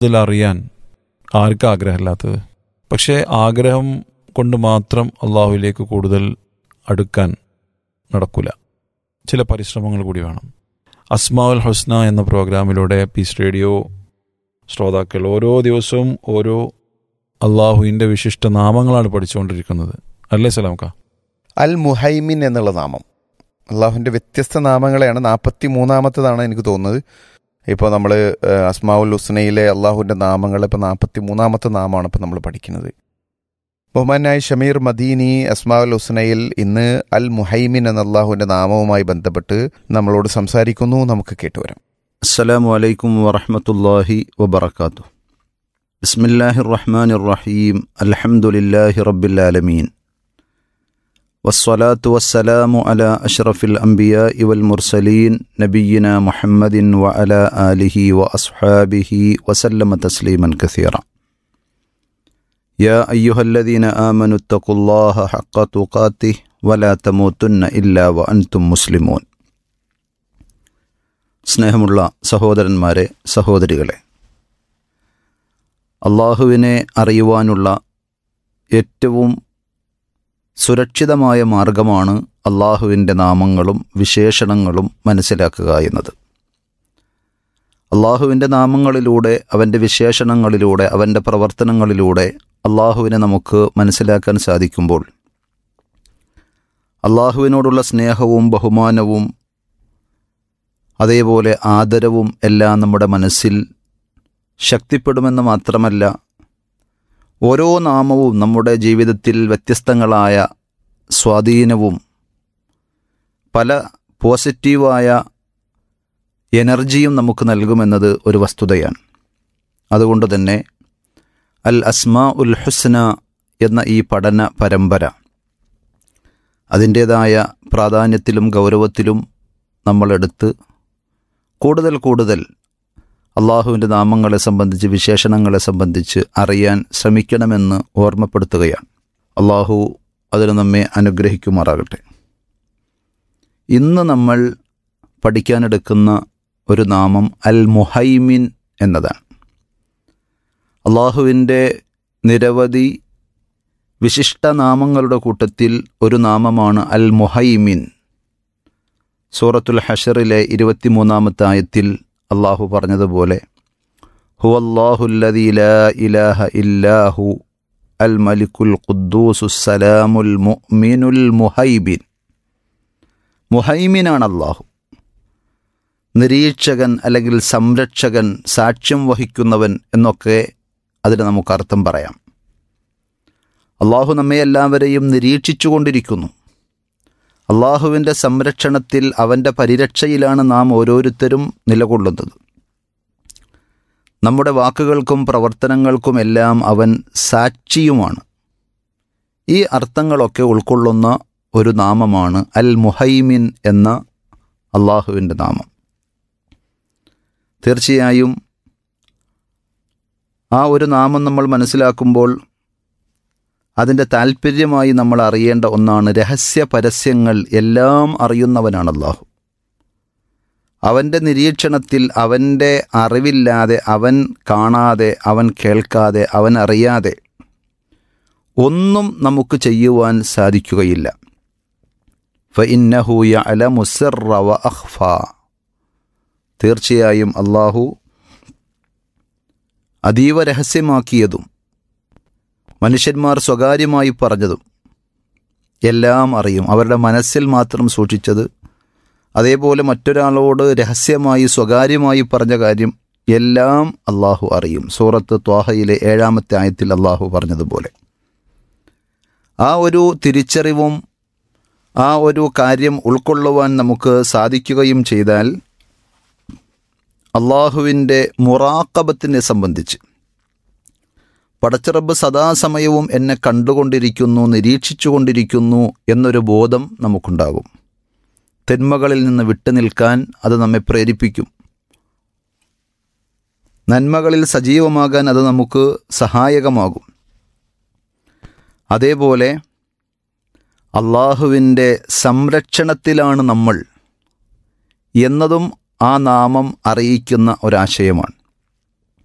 ഇതിൽ അറിയാൻ ആർക്കും ആഗ്രഹമില്ലാത്തത് പക്ഷേ ആഗ്രഹം കൊണ്ട് മാത്രം അള്ളാഹുവിലേക്ക് കൂടുതൽ അടുക്കാൻ നടക്കില്ല ചില പരിശ്രമങ്ങൾ കൂടി വേണം അസ്മാഉൽ ഹുസ്ന എന്ന പ്രോഗ്രാമിലൂടെ പീസ് റേഡിയോ ശ്രോതാക്കൾ ഓരോ ദിവസവും ഓരോ അള്ളാഹുവിൻ്റെ വിശിഷ്ട നാമങ്ങളാണ് പഠിച്ചുകൊണ്ടിരിക്കുന്നത് അല്ലേ സലാംക്ക അൽ മുഹൈമിൻ എന്നുള്ള നാമം അള്ളാഹുവിൻ്റെ വ്യത്യസ്ത നാമങ്ങളെയാണ് നാൽപ്പത്തി മൂന്നാമത്തതാണ് എനിക്ക് തോന്നുന്നത് ഇപ്പോൾ നമ്മൾ അസ്മാവുൽ ഹുസ്നയിലെ അള്ളാഹുവിൻ്റെ നാമങ്ങൾ ഇപ്പോൾ നാൽപ്പത്തി മൂന്നാമത്തെ നാമമാണ് ഇപ്പോൾ നമ്മൾ പഠിക്കുന്നത് ബഹുമാനായ ഷമീർ മദീനി അസ്മാവുൽ ഹുസ്നയിൽ ഇന്ന് അൽ മുഹൈമിൻ എന്ന അള്ളാഹുവിൻ്റെ നാമവുമായി ബന്ധപ്പെട്ട് നമ്മളോട് സംസാരിക്കുന്നു നമുക്ക് കേട്ടുവരാം السلام عليكم ورحمة الله وبركاته بسم الله الرحمن الرحيم الحمد لله رب العالمين والصلاة والسلام على أشرف الأنبياء والمرسلين نبينا محمد وعلى آله وأصحابه وسلم تسليما كثيرا يا أيها الذين آمنوا اتقوا الله حق تقاته ولا تموتن إلا وأنتم مسلمون സ്നേഹമുള്ള സഹോദരന്മാരെ സഹോദരികളെ അള്ളാഹുവിനെ അറിയുവാനുള്ള ഏറ്റവും സുരക്ഷിതമായ മാർഗമാണ് അള്ളാഹുവിൻ്റെ നാമങ്ങളും വിശേഷണങ്ങളും മനസ്സിലാക്കുക എന്നത് അള്ളാഹുവിൻ്റെ നാമങ്ങളിലൂടെ അവൻ്റെ വിശേഷണങ്ങളിലൂടെ അവൻ്റെ പ്രവർത്തനങ്ങളിലൂടെ അള്ളാഹുവിനെ നമുക്ക് മനസ്സിലാക്കാൻ സാധിക്കുമ്പോൾ അള്ളാഹുവിനോടുള്ള സ്നേഹവും ബഹുമാനവും അതേപോലെ ആദരവും എല്ലാം നമ്മുടെ മനസ്സിൽ ശക്തിപ്പെടുമെന്ന് മാത്രമല്ല ഓരോ നാമവും നമ്മുടെ ജീവിതത്തിൽ വ്യത്യസ്തങ്ങളായ സ്വാധീനവും പല പോസിറ്റീവായ എനർജിയും നമുക്ക് നൽകുമെന്നത് ഒരു വസ്തുതയാണ് അതുകൊണ്ട് തന്നെ അൽ അസ്മാ ഉൽ ഹുസ്ന എന്ന ഈ പഠന പരമ്പര അതിൻ്റേതായ പ്രാധാന്യത്തിലും ഗൗരവത്തിലും നമ്മളെടുത്ത് കൂടുതൽ കൂടുതൽ അള്ളാഹുവിൻ്റെ നാമങ്ങളെ സംബന്ധിച്ച് വിശേഷണങ്ങളെ സംബന്ധിച്ച് അറിയാൻ ശ്രമിക്കണമെന്ന് ഓർമ്മപ്പെടുത്തുകയാണ് അള്ളാഹു അതിന് നമ്മെ അനുഗ്രഹിക്കുമാറാകട്ടെ ഇന്ന് നമ്മൾ പഠിക്കാനെടുക്കുന്ന ഒരു നാമം അൽ മുഹൈമിൻ എന്നതാണ് അള്ളാഹുവിൻ്റെ നിരവധി വിശിഷ്ട നാമങ്ങളുടെ കൂട്ടത്തിൽ ഒരു നാമമാണ് അൽ മുഹൈമിൻ സൂറത്തുൽ ഹഷറിലെ ഇരുപത്തിമൂന്നാമത്തെ ആയത്തിൽ അള്ളാഹു പറഞ്ഞതുപോലെ ഹുവല്ലാഹുല്ലദീ ലാ ഇലാഹ ഇല്ലാഹു അൽ മലിക്കുൽ ഖുദ്ദൂസു സലാമുൽ മുഅ്മിനുൽ മുഹൈബിൻ മുഹൈമിനാണ് അള്ളാഹു നിരീക്ഷകൻ അല്ലെങ്കിൽ സംരക്ഷകൻ സാക്ഷ്യം വഹിക്കുന്നവൻ എന്നൊക്കെ അതിന് നമുക്ക് അർത്ഥം പറയാം അള്ളാഹു നമ്മെ എല്ലാവരെയും നിരീക്ഷിച്ചുകൊണ്ടിരിക്കുന്നു അള്ളാഹുവിൻ്റെ സംരക്ഷണത്തിൽ അവൻ്റെ പരിരക്ഷയിലാണ് നാം ഓരോരുത്തരും നിലകൊള്ളുന്നത് നമ്മുടെ വാക്കുകൾക്കും പ്രവർത്തനങ്ങൾക്കുമെല്ലാം അവൻ സാക്ഷിയുമാണ് ഈ അർത്ഥങ്ങളൊക്കെ ഉൾക്കൊള്ളുന്ന ഒരു നാമമാണ് അൽ മുഹൈമിൻ എന്ന അള്ളാഹുവിൻ്റെ നാമം തീർച്ചയായും ആ ഒരു നാമം നമ്മൾ മനസ്സിലാക്കുമ്പോൾ അതിൻ്റെ താല്പര്യമായി നമ്മൾ അറിയേണ്ട ഒന്നാണ് രഹസ്യ പരസ്യങ്ങൾ എല്ലാം അറിയുന്നവനാണ് അള്ളാഹു അവൻ്റെ നിരീക്ഷണത്തിൽ അവൻ്റെ അറിവില്ലാതെ അവൻ കാണാതെ അവൻ കേൾക്കാതെ അവൻ അറിയാതെ ഒന്നും നമുക്ക് ചെയ്യുവാൻ സാധിക്കുകയില്ല ഫ ഇന്നഹൂയ അല മുസറ വ അഹ്ഫ തീർച്ചയായും അള്ളാഹു അതീവ രഹസ്യമാക്കിയതും മനുഷ്യന്മാർ സ്വകാര്യമായി പറഞ്ഞതും എല്ലാം അറിയും അവരുടെ മനസ്സിൽ മാത്രം സൂക്ഷിച്ചത് അതേപോലെ മറ്റൊരാളോട് രഹസ്യമായി സ്വകാര്യമായി പറഞ്ഞ കാര്യം എല്ലാം അള്ളാഹു അറിയും സൂറത്ത് ത്വാഹയിലെ ഏഴാമത്തെ ആയത്തിൽ അള്ളാഹു പറഞ്ഞതുപോലെ ആ ഒരു തിരിച്ചറിവും ആ ഒരു കാര്യം ഉൾക്കൊള്ളുവാൻ നമുക്ക് സാധിക്കുകയും ചെയ്താൽ അള്ളാഹുവിൻ്റെ മുറാക്കബത്തിനെ സംബന്ധിച്ച് പടച്ചിറബ് സദാസമയവും എന്നെ കണ്ടുകൊണ്ടിരിക്കുന്നു നിരീക്ഷിച്ചുകൊണ്ടിരിക്കുന്നു എന്നൊരു ബോധം നമുക്കുണ്ടാകും തിന്മകളിൽ നിന്ന് വിട്ടുനിൽക്കാൻ അത് നമ്മെ പ്രേരിപ്പിക്കും നന്മകളിൽ സജീവമാകാൻ അത് നമുക്ക് സഹായകമാകും അതേപോലെ അള്ളാഹുവിൻ്റെ സംരക്ഷണത്തിലാണ് നമ്മൾ എന്നതും ആ നാമം അറിയിക്കുന്ന ഒരാശയമാണ്